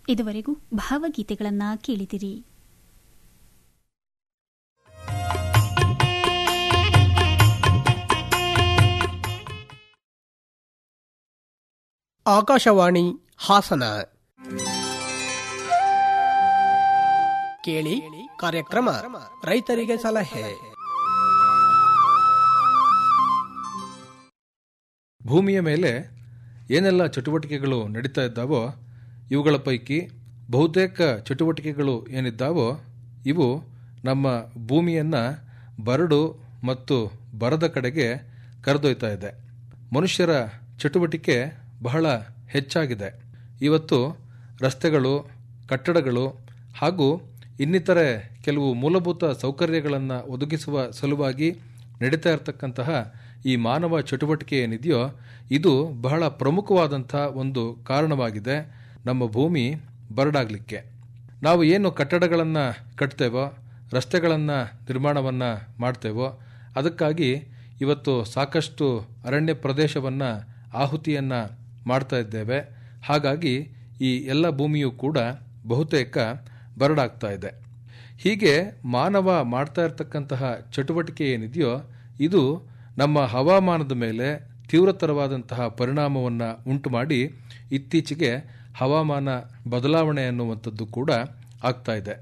ಇದುವರೆಗೂ ಭಾವಗೀತೆಗಳನ್ನ ಕೇಳಿದಿರಿ ಆಕಾಶವಾಣಿ ಹಾಸನ ಕೇಳಿ ಕಾರ್ಯಕ್ರಮ ರೈತರಿಗೆ ಸಲಹೆ ಭೂಮಿಯ ಮೇಲೆ ಏನೆಲ್ಲ ಚಟುವಟಿಕೆಗಳು ನಡೀತಾ ಇದ್ದಾವೋ ಇವುಗಳ ಪೈಕಿ ಬಹುತೇಕ ಚಟುವಟಿಕೆಗಳು ಏನಿದ್ದಾವೋ ಇವು ನಮ್ಮ ಭೂಮಿಯನ್ನು ಬರಡು ಮತ್ತು ಬರದ ಕಡೆಗೆ ಕರೆದೊಯ್ತಾ ಇದೆ ಮನುಷ್ಯರ ಚಟುವಟಿಕೆ ಬಹಳ ಹೆಚ್ಚಾಗಿದೆ ಇವತ್ತು ರಸ್ತೆಗಳು ಕಟ್ಟಡಗಳು ಹಾಗೂ ಇನ್ನಿತರೆ ಕೆಲವು ಮೂಲಭೂತ ಸೌಕರ್ಯಗಳನ್ನು ಒದಗಿಸುವ ಸಲುವಾಗಿ ನಡೀತಾ ಇರತಕ್ಕಂತಹ ಈ ಮಾನವ ಚಟುವಟಿಕೆ ಏನಿದೆಯೋ ಇದು ಬಹಳ ಪ್ರಮುಖವಾದಂಥ ಒಂದು ಕಾರಣವಾಗಿದೆ ನಮ್ಮ ಭೂಮಿ ಬರಡಾಗಲಿಕ್ಕೆ ನಾವು ಏನು ಕಟ್ಟಡಗಳನ್ನು ಕಟ್ತೇವೋ ರಸ್ತೆಗಳನ್ನು ನಿರ್ಮಾಣವನ್ನು ಮಾಡ್ತೇವೋ ಅದಕ್ಕಾಗಿ ಇವತ್ತು ಸಾಕಷ್ಟು ಅರಣ್ಯ ಪ್ರದೇಶವನ್ನು ಆಹುತಿಯನ್ನು ಮಾಡ್ತಾ ಇದ್ದೇವೆ ಹಾಗಾಗಿ ಈ ಎಲ್ಲ ಭೂಮಿಯೂ ಕೂಡ ಬಹುತೇಕ ಬರಡಾಗ್ತಾ ಇದೆ ಹೀಗೆ ಮಾನವ ಮಾಡ್ತಾ ಇರತಕ್ಕಂತಹ ಚಟುವಟಿಕೆ ಏನಿದೆಯೋ ಇದು ನಮ್ಮ ಹವಾಮಾನದ ಮೇಲೆ ತೀವ್ರತರವಾದಂತಹ ಪರಿಣಾಮವನ್ನು ಉಂಟು ಮಾಡಿ ಇತ್ತೀಚೆಗೆ ಹವಾಮಾನ ಬದಲಾವಣೆ ಅನ್ನುವಂಥದ್ದು ಕೂಡ ಆಗ್ತಾ ಇದೆ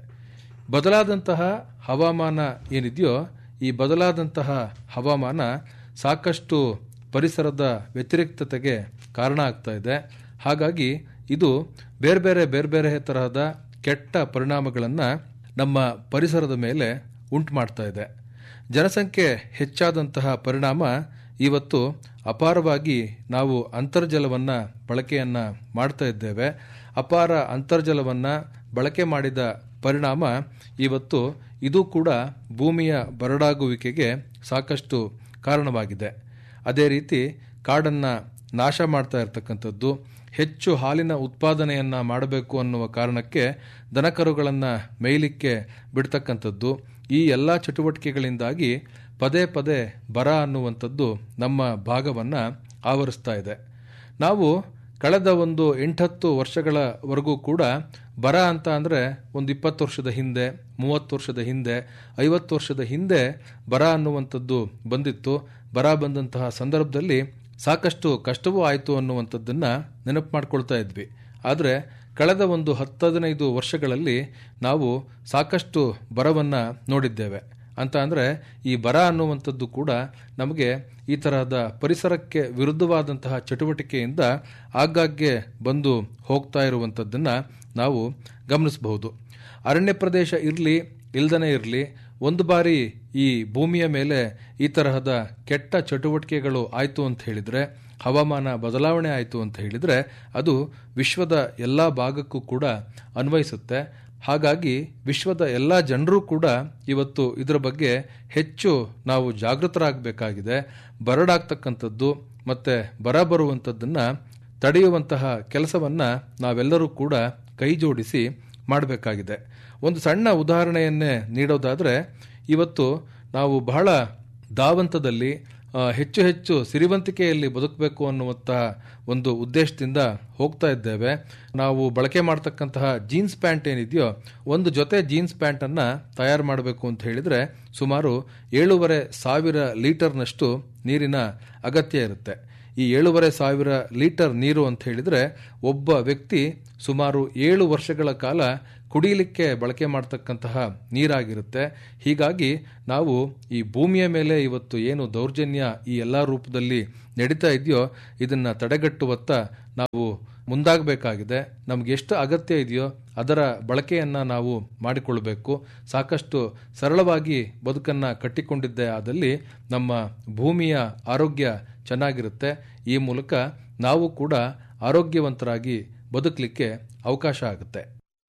ಬದಲಾದಂತಹ ಹವಾಮಾನ ಏನಿದೆಯೋ ಈ ಬದಲಾದಂತಹ ಹವಾಮಾನ ಸಾಕಷ್ಟು ಪರಿಸರದ ವ್ಯತಿರಿಕ್ತತೆಗೆ ಕಾರಣ ಆಗ್ತಾ ಇದೆ ಹಾಗಾಗಿ ಇದು ಬೇರೆ ಬೇರೆ ಬೇರೆ ಬೇರೆ ತರಹದ ಕೆಟ್ಟ ಪರಿಣಾಮಗಳನ್ನು ನಮ್ಮ ಪರಿಸರದ ಮೇಲೆ ಉಂಟು ಮಾಡ್ತಾ ಇದೆ ಜನಸಂಖ್ಯೆ ಹೆಚ್ಚಾದಂತಹ ಪರಿಣಾಮ ಇವತ್ತು ಅಪಾರವಾಗಿ ನಾವು ಅಂತರ್ಜಲವನ್ನು ಬಳಕೆಯನ್ನು ಮಾಡ್ತಾ ಇದ್ದೇವೆ ಅಪಾರ ಅಂತರ್ಜಲವನ್ನು ಬಳಕೆ ಮಾಡಿದ ಪರಿಣಾಮ ಇವತ್ತು ಇದು ಕೂಡ ಭೂಮಿಯ ಬರಡಾಗುವಿಕೆಗೆ ಸಾಕಷ್ಟು ಕಾರಣವಾಗಿದೆ ಅದೇ ರೀತಿ ಕಾಡನ್ನು ನಾಶ ಮಾಡ್ತಾ ಇರತಕ್ಕಂಥದ್ದು ಹೆಚ್ಚು ಹಾಲಿನ ಉತ್ಪಾದನೆಯನ್ನು ಮಾಡಬೇಕು ಅನ್ನುವ ಕಾರಣಕ್ಕೆ ದನಕರುಗಳನ್ನು ಮೇಯ್ಲಿಕ್ಕೆ ಬಿಡ್ತಕ್ಕಂಥದ್ದು ಈ ಎಲ್ಲ ಚಟುವಟಿಕೆಗಳಿಂದಾಗಿ ಪದೇ ಪದೇ ಬರ ಅನ್ನುವಂಥದ್ದು ನಮ್ಮ ಭಾಗವನ್ನು ಆವರಿಸ್ತಾ ಇದೆ ನಾವು ಕಳೆದ ಒಂದು ಎಂಟತ್ತು ವರ್ಷಗಳವರೆಗೂ ಕೂಡ ಬರ ಅಂತ ಅಂದರೆ ಒಂದು ಇಪ್ಪತ್ತು ವರ್ಷದ ಹಿಂದೆ ಮೂವತ್ತು ವರ್ಷದ ಹಿಂದೆ ಐವತ್ತು ವರ್ಷದ ಹಿಂದೆ ಬರ ಅನ್ನುವಂಥದ್ದು ಬಂದಿತ್ತು ಬರ ಬಂದಂತಹ ಸಂದರ್ಭದಲ್ಲಿ ಸಾಕಷ್ಟು ಕಷ್ಟವೂ ಆಯಿತು ಅನ್ನುವಂಥದ್ದನ್ನು ನೆನಪು ಮಾಡ್ಕೊಳ್ತಾ ಇದ್ವಿ ಆದರೆ ಕಳೆದ ಒಂದು ಹತ್ತು ಹದಿನೈದು ವರ್ಷಗಳಲ್ಲಿ ನಾವು ಸಾಕಷ್ಟು ಬರವನ್ನು ನೋಡಿದ್ದೇವೆ ಅಂತ ಅಂದರೆ ಈ ಬರ ಅನ್ನುವಂಥದ್ದು ಕೂಡ ನಮಗೆ ಈ ತರಹದ ಪರಿಸರಕ್ಕೆ ವಿರುದ್ಧವಾದಂತಹ ಚಟುವಟಿಕೆಯಿಂದ ಆಗಾಗ್ಗೆ ಬಂದು ಹೋಗ್ತಾ ಇರುವಂಥದ್ದನ್ನು ನಾವು ಗಮನಿಸಬಹುದು ಅರಣ್ಯ ಪ್ರದೇಶ ಇರಲಿ ಇಲ್ದನೇ ಇರಲಿ ಒಂದು ಬಾರಿ ಈ ಭೂಮಿಯ ಮೇಲೆ ಈ ತರಹದ ಕೆಟ್ಟ ಚಟುವಟಿಕೆಗಳು ಆಯಿತು ಅಂತ ಹೇಳಿದರೆ ಹವಾಮಾನ ಬದಲಾವಣೆ ಆಯಿತು ಅಂತ ಹೇಳಿದರೆ ಅದು ವಿಶ್ವದ ಎಲ್ಲ ಭಾಗಕ್ಕೂ ಕೂಡ ಅನ್ವಯಿಸುತ್ತೆ ಹಾಗಾಗಿ ವಿಶ್ವದ ಎಲ್ಲ ಜನರೂ ಕೂಡ ಇವತ್ತು ಇದರ ಬಗ್ಗೆ ಹೆಚ್ಚು ನಾವು ಜಾಗೃತರಾಗಬೇಕಾಗಿದೆ ಬರಡಾಗ್ತಕ್ಕಂಥದ್ದು ಮತ್ತು ಬರ ಬರುವಂಥದ್ದನ್ನು ತಡೆಯುವಂತಹ ಕೆಲಸವನ್ನು ನಾವೆಲ್ಲರೂ ಕೂಡ ಕೈ ಜೋಡಿಸಿ ಮಾಡಬೇಕಾಗಿದೆ ಒಂದು ಸಣ್ಣ ಉದಾಹರಣೆಯನ್ನೇ ನೀಡೋದಾದರೆ ಇವತ್ತು ನಾವು ಬಹಳ ಧಾವಂತದಲ್ಲಿ ಹೆಚ್ಚು ಹೆಚ್ಚು ಸಿರಿವಂತಿಕೆಯಲ್ಲಿ ಬದುಕಬೇಕು ಅನ್ನುವಂತಹ ಒಂದು ಉದ್ದೇಶದಿಂದ ಹೋಗ್ತಾ ಇದ್ದೇವೆ ನಾವು ಬಳಕೆ ಮಾಡ್ತಕ್ಕಂತಹ ಜೀನ್ಸ್ ಪ್ಯಾಂಟ್ ಏನಿದೆಯೋ ಒಂದು ಜೊತೆ ಜೀನ್ಸ್ ಪ್ಯಾಂಟನ್ನು ತಯಾರು ಮಾಡಬೇಕು ಅಂತ ಹೇಳಿದರೆ ಸುಮಾರು ಏಳೂವರೆ ಸಾವಿರ ಲೀಟರ್ನಷ್ಟು ನೀರಿನ ಅಗತ್ಯ ಇರುತ್ತೆ ಈ ಏಳೂವರೆ ಸಾವಿರ ಲೀಟರ್ ನೀರು ಅಂತ ಹೇಳಿದರೆ ಒಬ್ಬ ವ್ಯಕ್ತಿ ಸುಮಾರು ಏಳು ವರ್ಷಗಳ ಕಾಲ ಕುಡಿಯಲಿಕ್ಕೆ ಬಳಕೆ ಮಾಡ್ತಕ್ಕಂತಹ ನೀರಾಗಿರುತ್ತೆ ಹೀಗಾಗಿ ನಾವು ಈ ಭೂಮಿಯ ಮೇಲೆ ಇವತ್ತು ಏನು ದೌರ್ಜನ್ಯ ಈ ಎಲ್ಲ ರೂಪದಲ್ಲಿ ನಡೀತಾ ಇದೆಯೋ ಇದನ್ನು ತಡೆಗಟ್ಟುವತ್ತ ನಾವು ಮುಂದಾಗಬೇಕಾಗಿದೆ ನಮ್ಗೆ ಎಷ್ಟು ಅಗತ್ಯ ಇದೆಯೋ ಅದರ ಬಳಕೆಯನ್ನು ನಾವು ಮಾಡಿಕೊಳ್ಬೇಕು ಸಾಕಷ್ಟು ಸರಳವಾಗಿ ಬದುಕನ್ನು ಕಟ್ಟಿಕೊಂಡಿದ್ದೇ ಆದಲ್ಲಿ ನಮ್ಮ ಭೂಮಿಯ ಆರೋಗ್ಯ ಚೆನ್ನಾಗಿರುತ್ತೆ ಈ ಮೂಲಕ ನಾವು ಕೂಡ ಆರೋಗ್ಯವಂತರಾಗಿ ಬದುಕಲಿಕ್ಕೆ ಅವಕಾಶ ಆಗುತ್ತೆ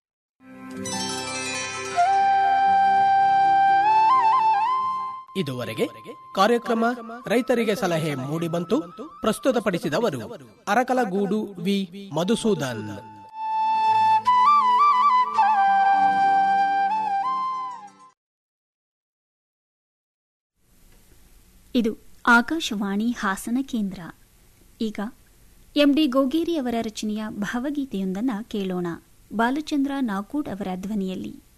ಇದುವರೆಗೆ ಕಾರ್ಯಕ್ರಮ ರೈತರಿಗೆ ಸಲಹೆ ಮೂಡಿಬಂತು ಪ್ರಸ್ತುತಪಡಿಸಿದವರು ಅರಕಲಗೂಡು ವಿ ಮಧುಸೂದನ್ ಇದು ಆಕಾಶವಾಣಿ ಹಾಸನ ಕೇಂದ್ರ ಈಗ ಎಂಡಿ ಗೋಗೇರಿ ಅವರ ರಚನೆಯ ಭಾವಗೀತೆಯೊಂದನ್ನು ಕೇಳೋಣ ಬಾಲಚಂದ್ರ ನಾಗೂಡ್ ಅವರ ಧ್ವನಿಯಲ್ಲಿ